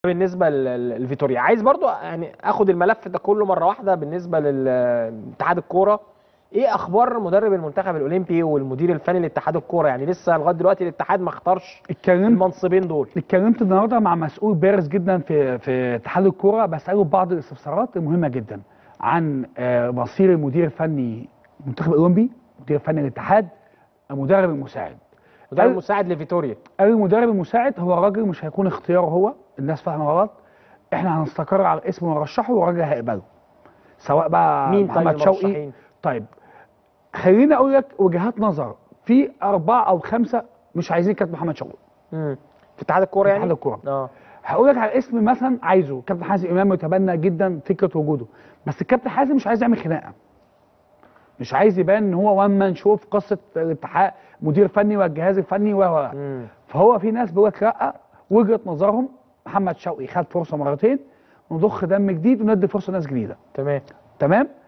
بالنسبه لل- لفيتوريا عايز برضو يعني اخد الملف ده كله مره واحده بالنسبه لاتحاد الكوره ايه اخبار مدرب المنتخب الاولمبي والمدير الفني لاتحاد الكوره يعني لسه لغايه دلوقتي الاتحاد ما اختارش اتكلمت المنصبين دول اتكلمت النهارده مع مسؤول بارز جدا في في اتحاد الكوره بساله بعض الاستفسارات المهمه جدا عن آه، مصير المدير الفني المنتخب الاولمبي المدير الفني للاتحاد المدرب المساعد مدرب قال- مساعد لفيتوريا قال المدرب المساعد هو راجل مش هيكون اختياره هو الناس فاهمه غلط احنا هنستقر على اسم ونرشحه والراجل هيقبله سواء بقى مين طيب محمد شوقي المرشحين طيب خليني اقول لك وجهات نظر في اربعه او خمسه مش عايزين كابتن محمد شوقي مم. في اتحاد الكوره يعني اتحاد الكوره اه هقول لك على اسم مثلا عايزه كابتن حازم امام متبنى جدا فكره وجوده بس الكابتن حازم مش عايز يعمل خناقه مش عايز يبان ان هو وان مان شو في قصه الاتحاد مدير فني والجهاز الفني و و- مم. فهو في ناس بيقول لك لا وجهه نظرهم محمد شوقي خد فرصه مرتين نضخ دم جديد وندي فرصه لناس جديده تمام تمام